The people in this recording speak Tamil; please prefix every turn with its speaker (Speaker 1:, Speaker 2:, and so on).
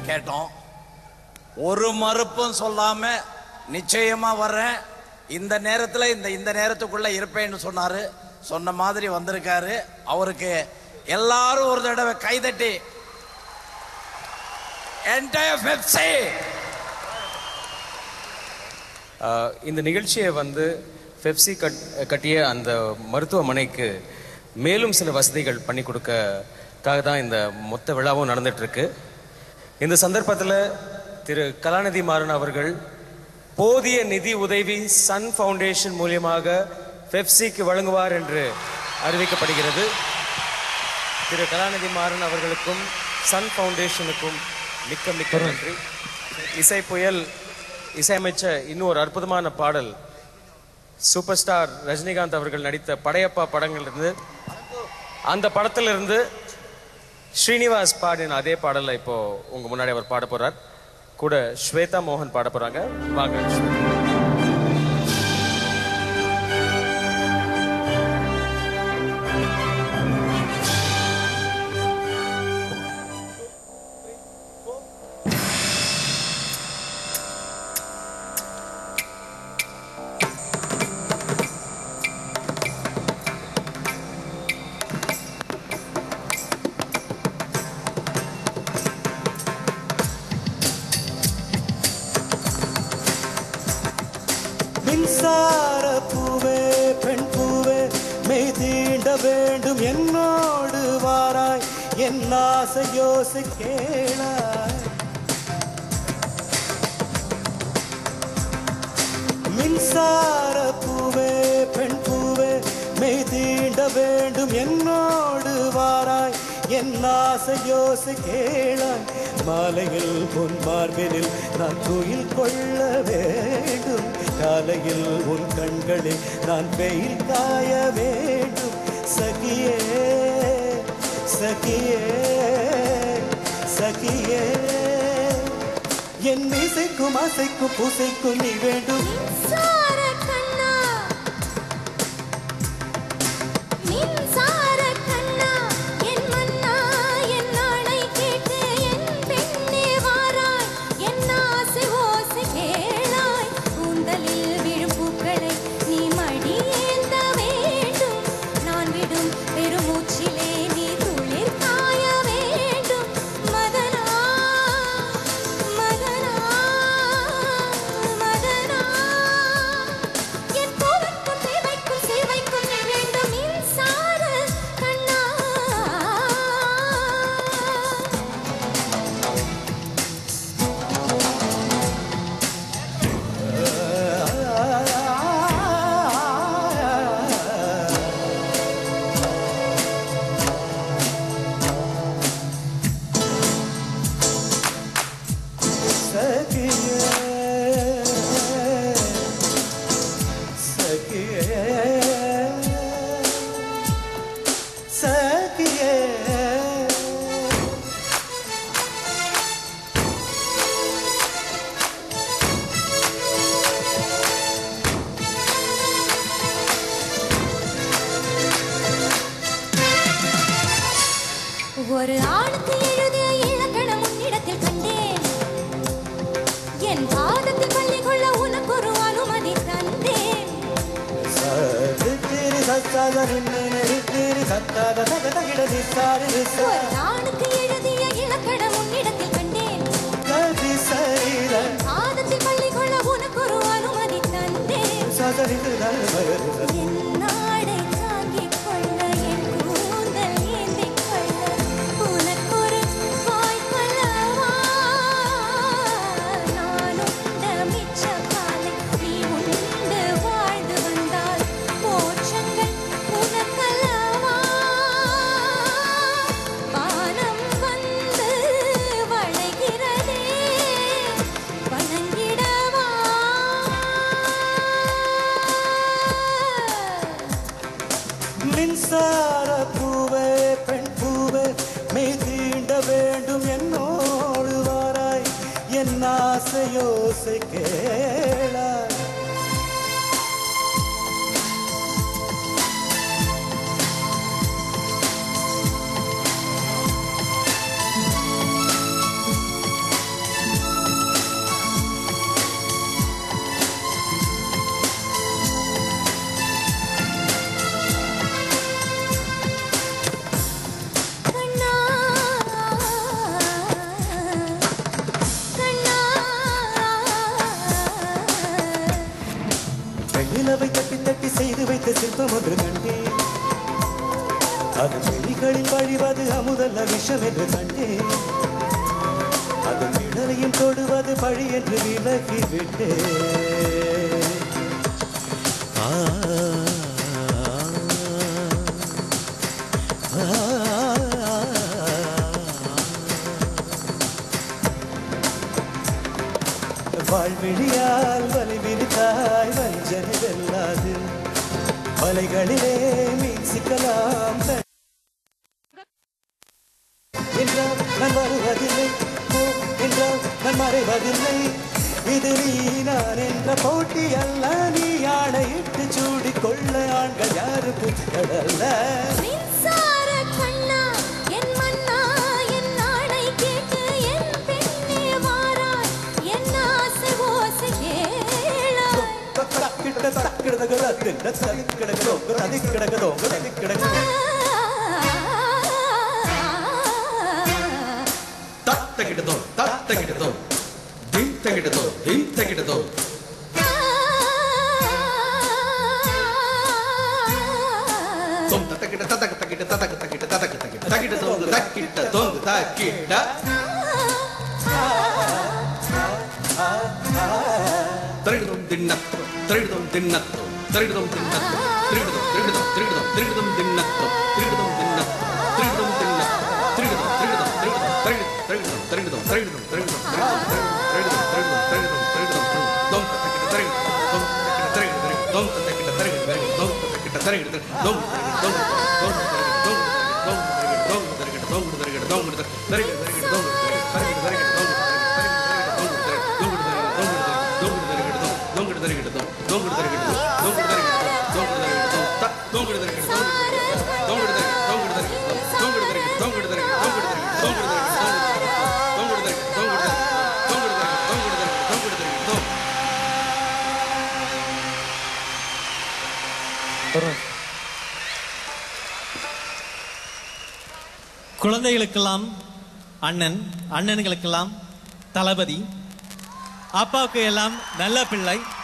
Speaker 1: கேட்டோம் ஒரு மறுப்பும் சொல்லாம நிச்சயமா வர்றேன் இந்த நேரத்துல இந்த இந்த நேரத்துக்குள்ள இருப்பேன்னு சொன்னாரு சொன்ன மாதிரி வந்திருக்காரு அவருக்கு எல்லாரும் ஒரு தடவை கைதட்டி என்டையர் பெப்சி
Speaker 2: ஆஹ் இந்த நிகழ்ச்சியை வந்து பெப்சி கட் கட்டிய அந்த மருத்துவமனைக்கு மேலும் சில வசதிகள் பண்ணி கொடுக்கக்காக தான் இந்த மொத்த விழாவும் நடந்துட்டு இருக்கு இந்த சந்தர்ப்பத்தில் திரு கலாநிதி மாறன் அவர்கள் போதிய நிதி உதவி சன் ஃபவுண்டேஷன் மூலியமாக பெப்சிக்கு வழங்குவார் என்று அறிவிக்கப்படுகிறது திரு கலாநிதி மாறன் அவர்களுக்கும் சன் ஃபவுண்டேஷனுக்கும் மிக்க மிக்க நன்றி இசை புயல் இசையமைச்ச இன்னும் ஒரு அற்புதமான பாடல் சூப்பர் ஸ்டார் ரஜினிகாந்த் அவர்கள் நடித்த படையப்பா படங்களிலிருந்து அந்த படத்திலிருந்து ஸ்ரீனிவாஸ் பாடின அதே பாடலை இப்போ உங்க முன்னாடி அவர் பாட போறார் கூட ஸ்வேதா மோகன் பாட போறாங்க வாங்க ஸ்வேதா.
Speaker 3: மின்சார பூவே பெண் பூவே மெய் தீண்ட வேண்டும் என்னோடு வாராய் என் ஆசை யோசி கேளாய் மின்சார பூவே பெண் பூவே மெய் தீண்ட வேண்டும் என்னோடு வாராய் என் ஆசை யோசி கேளாய் மாலையில் பொன் மார்பினில் நான் துயில் கொள்ள வேண்டும் காலையில் உன் கண்களில் நான் வெயில் காய வேண்டும் சகியே சகியே சகியே என் இசைக்கும் அசைக்கும் பூசைக்கும் நீ வேண்டும்
Speaker 4: மின்சார கண்ணா மின்சார கண்ணா என் மன்னா என் நாடை கேட்டு என் பெண்ணே வாராய் என் ஆசை ஓசை கேளாய் கூந்தலில் விழும் பூக்களை நீ மடியேந்த வேண்டும் நான் விடும் பெருமூச்சிலே நீ துளிர் காய வேண்டும் மதனா மதனா மதனா என் பூவுக்கும் தேவைக்கும் சேவைக்கும் நீ வேண்டும் மின்சார கண்ணா ஒரு ஆணுக்கு எழுதிய இலக்கணம் உன்னிடத்தில் கண்டேன் என் பாதத்தில் பள்ளி கொள்ள உனக்கு ஒரு அனுமதி தந்தேன் ஒரு ஆணுக்கு எழுதிய இலக்கணம் உன்னிடத்தில் கண்டேன் பாதத்தில் பள்ளி கொள்ள உனக்கு ஒரு அனுமதி தந்தேன் என் நாடை தாங்கிக் கொள்ள என் கூந்தல் ஏந்திக் கொள்ள உனக்கொரு வாய்ப்பல்லவா நான் உண்ட மிச்ச காலை நீ உண்டு வாழ்ந்து வந்தால் மோட்சங்கள் உனக்கல்லவா வானம் வந்து வளைகிறதே வணங்கிடவா
Speaker 3: மின்சார பூவே பெண் பூவே மெய் தீண்ட வேண்டும் என்னோடு வாராய் என் ஆசையோசை கேளாய் புஷ்பம் ஒன்று கண்டேன் அது விழிகளில் வழிவது அமுதல்ல விஷம் என்று கண்டேன் அது நிழலையும் தொடுவது பழி என்று விலகி விட்டேன் ஆ, ஆ, வாழ்விழியால் வலி விரித்தாய் வஞ்சனை வெல்லாது வலைகளிலே மீன் சிக்கலாம் என்றால் நான் வருவதில்லை போ என்றால் நான் மறைவதில்லை இது நீ நான் என்ற போட்டி அல்ல நீ ஆணையிட்டு சூடிக் கொள்ள ஆண்கள் யாருக்கும் கடல்ல
Speaker 4: மின்சார கண்ணா என் மன்னா என் நாணை கேட்டு என் பெண்ணே வாராய் என் ஆசை ஓசை கேளாய்
Speaker 3: தக்கிட தக்கிடதகு தக்கிட தக்கிடதோ தக்கிடதோ தக்கிடதோ
Speaker 5: தத்தகிட்டதோ தத்தகிட்டதோ திம் தகிட்டதோ திம் தகிட்டதோ தொம் தத்தகிட்ட தத்தக தகிட்ட தத்தக தகிட்ட தத்தக தகிட்ட தகிட்ட தோங்கு தக்கிட்ட தோங்கு தக்கிட்ட திரிடுதம் தின்னத்தோ திரிடுதம் தின்னத்தோ திரிடுதம் தின்னத்தோ திரிடுதம் திரிடுதம் திரிடுதம் திரிடுதம் தின்னத்தோ திரிடுதம் தின்னத்தோ திரிடுதம் தின்னத்தோ திரிடுதம் திரிடுதம் திரிடுதம் திரிடுதம் திரிடுதம் திரிடுதம் திரிடுதம் திரிடுதம் திரிடுதம் திரிடுதம் திரிடுதம் தோம் தக்கிட்ட திரிடுதம் தோம் தக்கிட்ட திரிடுதம் தோம் தக்கிட்ட திரிடுதம் தோம் தக்கிட்ட திரிடுதம் தோம் தோம் தக்கிட்ட தோம் தோம் தக்கிட்ட தோம் தோம் தக்கிட்ட தோம் தக்கிட்ட தரிகிட தோம் தரிகிட தரிகிட தோம்
Speaker 6: குழந்தைகளுக்கெல்லாம் அண்ணன் அண்ணன்களுக்கெல்லாம் தளபதி அப்பாவுக்கு எல்லாம் நல்ல பிள்ளை